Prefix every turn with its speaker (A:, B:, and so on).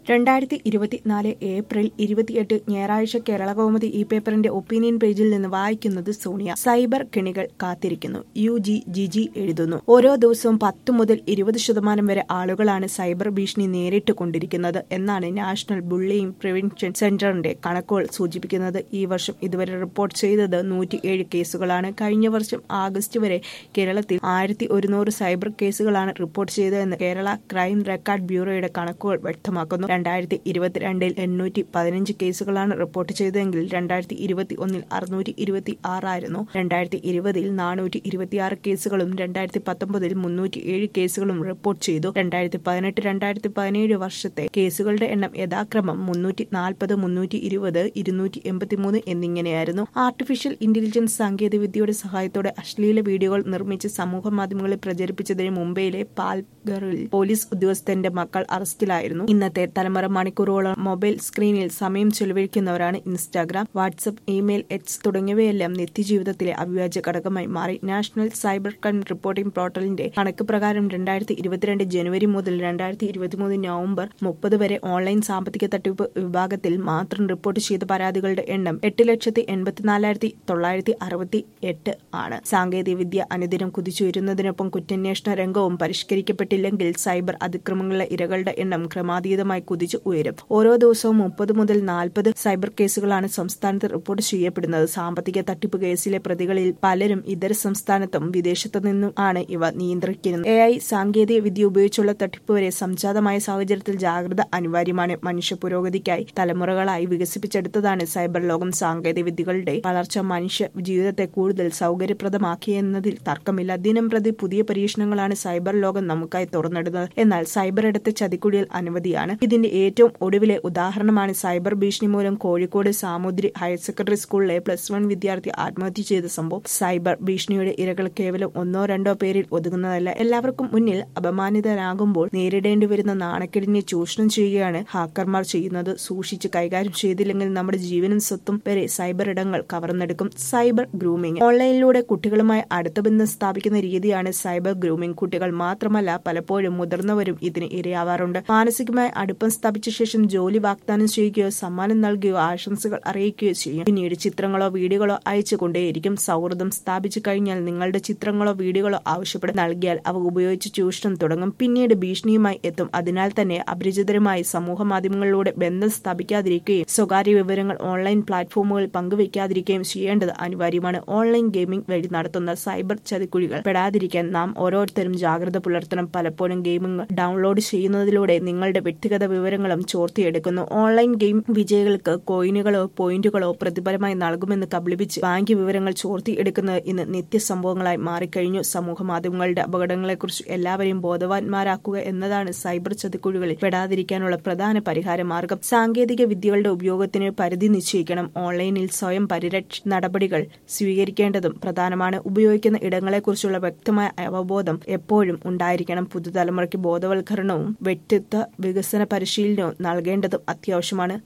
A: രണ്ടായിരത്തി ഇരുപത്തിനാല് ഏപ്രിൽ ഇരുപത്തിയെട്ട് ഞായറാഴ്ച കേരള കൗമുദി ഈ പേപ്പറിന്റെ ഒപ്പീനിയൻ പേജിൽ നിന്ന് വായിക്കുന്നത് സോണിയ സൈബർ കെണികൾ കാത്തിരിക്കുന്നു യു ജി ജിജി എഴുതുന്നു ഓരോ ദിവസവും പത്ത് മുതൽ ഇരുപത് ശതമാനം വരെ ആളുകളാണ് സൈബർ ഭീഷണി നേരിട്ട് കൊണ്ടിരിക്കുന്നത് എന്നാണ് നാഷണൽ ബുള്ളിയിങ് പ്രിവെൻഷൻ സെന്ററിന്റെ കണക്കുകൾ സൂചിപ്പിക്കുന്നത് ഈ വർഷം ഇതുവരെ റിപ്പോർട്ട് ചെയ്തത് നൂറ്റിയേഴ് കേസുകളാണ് കഴിഞ്ഞ വർഷം ആഗസ്റ്റ് വരെ കേരളത്തിൽ ആയിരത്തി ഒരുന്നൂറ് സൈബർ കേസുകളാണ് റിപ്പോർട്ട് ചെയ്തതെന്ന് കേരള ക്രൈം റെക്കോർഡ് ബ്യൂറോയുടെ കണക്കുകൾ വ്യക്തമാക്കുന്നു രണ്ടായിരത്തി ഇരുപത്തിരണ്ടിൽ എണ്ണൂറ്റി പതിനഞ്ച് കേസുകളാണ് റിപ്പോർട്ട് ചെയ്തതെങ്കിൽ രണ്ടായിരത്തി ഇരുപത്തി ഒന്നിൽ അറുന്നൂറ്റി ഇരുപത്തി ആറായിരുന്നു രണ്ടായിരത്തി ഇരുപതിൽ നാനൂറ്റി ഇരുപത്തിയാറ് കേസുകളും രണ്ടായിരത്തി പത്തൊമ്പതിൽ മുന്നൂറ്റി ഏഴ് കേസുകളും റിപ്പോർട്ട് ചെയ്തു രണ്ടായിരത്തി പതിനെട്ട് രണ്ടായിരത്തി പതിനേഴ് വർഷത്തെ കേസുകളുടെ എണ്ണം യഥാക്രമം മുന്നൂറ്റി നാൽപ്പത് മുന്നൂറ്റി ഇരുപത് ഇരുന്നൂറ്റി എൺപത്തിമൂന്ന് എന്നിങ്ങനെയായിരുന്നു ആർട്ടിഫിഷ്യൽ ഇന്റലിജൻസ് സാങ്കേതികവിദ്യയുടെ സഹായത്തോടെ അശ്ലീല വീഡിയോകൾ നിർമ്മിച്ച് സമൂഹ മാധ്യമങ്ങളിൽ പ്രചരിപ്പിച്ചതിന് മുംബൈയിലെ പാൽഗറിൽ പോലീസ് ഉദ്യോഗസ്ഥന്റെ മക്കൾ അറസ്റ്റിലായിരുന്നു ഇന്നത്തെ തലമുറ മണിക്കൂറുകളോളം മൊബൈൽ സ്ക്രീനിൽ സമയം ചെലവഴിക്കുന്നവരാണ് ഇൻസ്റ്റാഗ്രാം വാട്സ്ആപ്പ് ഇമെയിൽ എക്സ് തുടങ്ങിയവയെല്ലാം നിത്യജീവിതത്തിലെ അവിഭാജ്യ ഘടകമായി മാറി നാഷണൽ സൈബർ ക്രൈം റിപ്പോർട്ടിംഗ് പോർട്ടലിന്റെ കണക്ക് പ്രകാരം രണ്ടായിരത്തി ഇരുപത്തിരണ്ട് ജനുവരി മുതൽ രണ്ടായിരത്തി ഇരുപത്തിമൂന്ന് നവംബർ മുപ്പത് വരെ ഓൺലൈൻ സാമ്പത്തിക തട്ടിപ്പ് വിഭാഗത്തിൽ മാത്രം റിപ്പോർട്ട് ചെയ്ത പരാതികളുടെ എണ്ണം എട്ട് ലക്ഷത്തി എൺപത്തിനാലായിരത്തി തൊള്ളായിരത്തി അറുപത്തി എട്ട് ആണ് സാങ്കേതിക വിദ്യ അനുദിനം കുതിച്ചുയരുന്നതിനൊപ്പം കുറ്റാന്വേഷണ രംഗവും പരിഷ്കരിക്കപ്പെട്ടില്ലെങ്കിൽ സൈബർ അതിക്രമങ്ങളിലെ ഇരകളുടെ എണ്ണം ക്രമാതീതമായി കുതിച്ചു ഉയരും ഓരോ ദിവസവും മുപ്പത് മുതൽ നാൽപ്പത് സൈബർ കേസുകളാണ് സംസ്ഥാനത്ത് റിപ്പോർട്ട് ചെയ്യപ്പെടുന്നത് സാമ്പത്തിക തട്ടിപ്പ് കേസിലെ പ്രതികളിൽ പലരും ഇതര സംസ്ഥാനത്തും വിദേശത്തു നിന്നും ആണ് ഇവ നിയന്ത്രിക്കുന്നത് എ ഐ സാങ്കേതിക വിദ്യ ഉപയോഗിച്ചുള്ള തട്ടിപ്പ് വരെ സംജാതമായ സാഹചര്യത്തിൽ ജാഗ്രത അനിവാര്യമാണ് മനുഷ്യ പുരോഗതിക്കായി തലമുറകളായി വികസിപ്പിച്ചെടുത്തതാണ് സൈബർ ലോകം സാങ്കേതിക വിദ്യകളുടെ വളർച്ച മനുഷ്യ ജീവിതത്തെ കൂടുതൽ സൗകര്യപ്രദമാക്കിയെന്നതിൽ തർക്കമില്ല ദിനം പ്രതി പുതിയ പരീക്ഷണങ്ങളാണ് സൈബർ ലോകം നമുക്കായി തുറന്നിടുന്നത് എന്നാൽ സൈബർ എടുത്ത ചതിക്കുഴികൾ അനവധിയാണ് ഇതിന്റെ ഏറ്റവും ഒടുവിലെ ഉദാഹരണമാണ് സൈബർ ഭീഷണി മൂലം കോഴിക്കോട് സാമുദ്രി ഹയർ സെക്കൻഡറി സ്കൂളിലെ പ്ലസ് വൺ വിദ്യാർത്ഥി ആത്മഹത്യ ചെയ്ത സംഭവം സൈബർ ഭീഷണിയുടെ ഇരകൾ കേവലം ഒന്നോ രണ്ടോ പേരിൽ ഒതുങ്ങുന്നതല്ല എല്ലാവർക്കും മുന്നിൽ അപമാനിതരാകുമ്പോൾ നേരിടേണ്ടി വരുന്ന നാണക്കെടിനെ ചൂഷണം ചെയ്യുകയാണ് ഹാക്കർമാർ ചെയ്യുന്നത് സൂക്ഷിച്ച് കൈകാര്യം ചെയ്തില്ലെങ്കിൽ നമ്മുടെ ജീവനും സ്വത്തും വരെ സൈബർ ഇടങ്ങൾ കവർന്നെടുക്കും സൈബർ ഗ്രൂമിംഗ് ഓൺലൈനിലൂടെ കുട്ടികളുമായി അടുത്ത ബന്ധം സ്ഥാപിക്കുന്ന രീതിയാണ് സൈബർ ഗ്രൂമിംഗ് കുട്ടികൾ മാത്രമല്ല പലപ്പോഴും മുതിർന്നവരും ഇതിന് ഇരയാവാറുണ്ട് മാനസികമായ അടുപ്പം സ്ഥാപിച്ച ശേഷം ജോലി വാഗ്ദാനം ചെയ്യുകയോ സമ്മാനം നൽകുകയോ ആശംസകൾ അറിയിക്കുകയോ ചെയ്യും പിന്നീട് ചിത്രങ്ങളോ വീഡിയോകളോ അയച്ചു കൊണ്ടേയിരിക്കും സൗഹൃദം സ്ഥാപിച്ചു കഴിഞ്ഞാൽ നിങ്ങളുടെ ചിത്രങ്ങളോ വീഡിയോകളോ ആവശ്യപ്പെട്ട് നൽകിയാൽ അവ ഉപയോഗിച്ച് ചൂഷണം തുടങ്ങും പിന്നീട് ഭീഷണിയുമായി എത്തും അതിനാൽ തന്നെ അപരിചിതരുമായി സമൂഹ മാധ്യമങ്ങളിലൂടെ ബന്ധം സ്ഥാപിക്കാതിരിക്കുകയും സ്വകാര്യ വിവരങ്ങൾ ഓൺലൈൻ പ്ലാറ്റ്ഫോമുകളിൽ പങ്കുവയ്ക്കാതിരിക്കുകയും ചെയ്യേണ്ടത് അനിവാര്യമാണ് ഓൺലൈൻ ഗെയിമിംഗ് വഴി നടത്തുന്ന സൈബർ ചതിക്കുഴികൾ പെടാതിരിക്കാൻ നാം ഓരോരുത്തരും ജാഗ്രത പുലർത്തണം പലപ്പോഴും ഗെയിമിംഗ് ഡൗൺലോഡ് ചെയ്യുന്നതിലൂടെ നിങ്ങളുടെ വ്യക്തിഗത വിവരങ്ങളും ചോർത്തിയെടുക്കുന്നു ഓൺലൈൻ ഗെയിം വിജയികൾക്ക് കോയിനുകളോ പോയിന്റുകളോ പ്രതിഫലമായി നൽകുമെന്ന് കബളിപ്പിച്ച് ബാങ്ക് വിവരങ്ങൾ ചോർത്തിയെടുക്കുന്നത് ഇന്ന് നിത്യസംഭവങ്ങളായി മാറിക്കഴിഞ്ഞു സമൂഹ മാധ്യമങ്ങളുടെ അപകടങ്ങളെക്കുറിച്ച് എല്ലാവരെയും ബോധവാന്മാരാക്കുക എന്നതാണ് സൈബർ ചതിക്കുഴികളിൽ പെടാതിരിക്കാനുള്ള പ്രധാന പരിഹാര മാർഗം സാങ്കേതിക വിദ്യകളുടെ ഉപയോഗത്തിന് പരിധി നിശ്ചയിക്കണം ഓൺലൈനിൽ സ്വയം പരിരക്ഷ നടപടികൾ സ്വീകരിക്കേണ്ടതും പ്രധാനമാണ് ഉപയോഗിക്കുന്ന ഇടങ്ങളെക്കുറിച്ചുള്ള വ്യക്തമായ അവബോധം എപ്പോഴും ഉണ്ടായിരിക്കണം പുതുതലമുറയ്ക്ക് ബോധവൽക്കരണവും വ്യക്തിത്വ വികസന പരിശീലനവും നൽകേണ്ടതും അത്യാവശ്യമാണ്